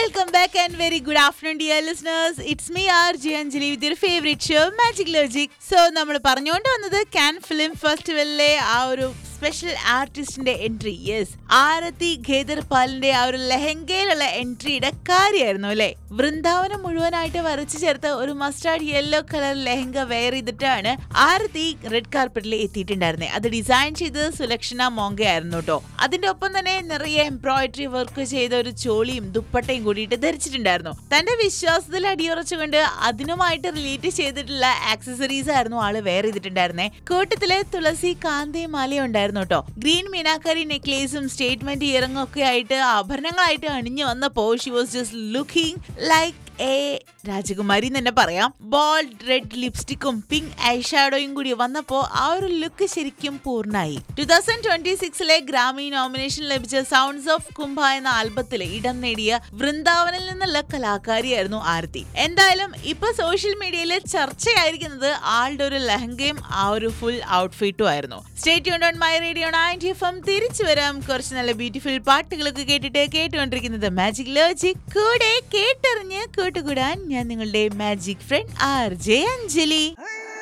Welcome back and very good afternoon, dear listeners. It's me, RJ Anjali, with your favorite show, Magic Logic. So, നമ്മൾ പറഞ്ഞുകൊണ്ട് വന്നത് Cannes film ഫെസ്റ്റിവലിലെ ആ ഒരു special ആർട്ടിസ്റ്റിന്റെ entry yes Aarti ഖേദർപാലിന്റെ ആ ഒരു ലെഹങ്കയിലുള്ള എൻട്രിയുടെ കാര്യമായിരുന്നു അല്ലെ വൃന്ദാവനം മുഴുവനായിട്ട് വരച്ചു ചേർത്ത ഒരു mustard yellow colour lehenga wear ചെയ്തിട്ടാണ് ആരതി റെഡ് കാർപ്പറ്റിൽ എത്തിയിട്ടുണ്ടായിരുന്നത് അത് ഡിസൈൻ ചെയ്തത് സുലക്ഷണ മോങ്ക ആയിരുന്നു കേട്ടോ അതിന്റെ ഒപ്പം തന്നെ നിറയെ എംബ്രോയിഡറി വർക്ക് ചെയ്ത ഒരു ചോളിയും ദുപ്പട്ടയും കൂടിയിട്ട് ധരിച്ചിട്ടുണ്ടായിരുന്നു തന്റെ വിശ്വാസത്തിൽ അടിയുറച്ചുകൊണ്ട് അതിനുമായിട്ട് റിലേറ്റ് ചെയ്തിട്ടുള്ള ആക്സസറീസ് ആയിരുന്നു ആള് വെയർ ചെയ്തിട്ടുണ്ടായിരുന്നേ കൂട്ടത്തിലെ തുളസി കാന്തേ മാലയും ഉണ്ടായിരുന്നു കേട്ടോ ഗ്രീൻ മീനാക്കരി നെക്ലേസും സ്റ്റേറ്റ്മെന്റ് ഇയറിംഗും ഒക്കെ ആയിട്ട് ആഭരണങ്ങളായിട്ട് അണിഞ്ഞു വന്നപ്പോ she was just looking like a rajakumari എന്ന് തന്നെ പറയാം ബോൾഡ് റെഡ് ലിപ്സ്റ്റിക്കും പിങ്ക് ഐഷാഡോയും കൂടി വന്നപ്പോ ആ ഒരു ലുക്ക് ശരിക്കും പൂർണ്ണമായി ടു തൗസൻഡ് ട്വന്റി സിക്സിലെ ഗ്രാമി നോമിനേഷൻ ലഭിച്ച സൗണ്ട്സ് ഓഫ് കുംഭ എന്ന ആൽബത്തിൽ ഇടം നേടിയ വൃന്ദാവനിൽ നിന്നുള്ള കലാകാരിയായിരുന്നു ആരതി എന്തായാലും ഇപ്പൊ സോഷ്യൽ മീഡിയയിൽ ചർച്ചയായിരിക്കുന്നത് ആളുടെ ഒരു ലഹങ്കയും ആ ഒരു ഫുൾ ഔട്ട്ഫിറ്റും ആയിരുന്നു stay on my radio ninety F M തിരിച്ചു വരാം കുറച്ച് നല്ല ബ്യൂട്ടിഫുൾ പാട്ടുകളൊക്കെ കേട്ടിട്ട് കേട്ടുകൊണ്ടിരിക്കുന്നത് മാജിക് ലോജിക് കൂടെ കേട്ടറിഞ്ഞ് കൂട്ടുകൂടാൻ ഞാൻ നിങ്ങളുടെ magic friend R J Anjali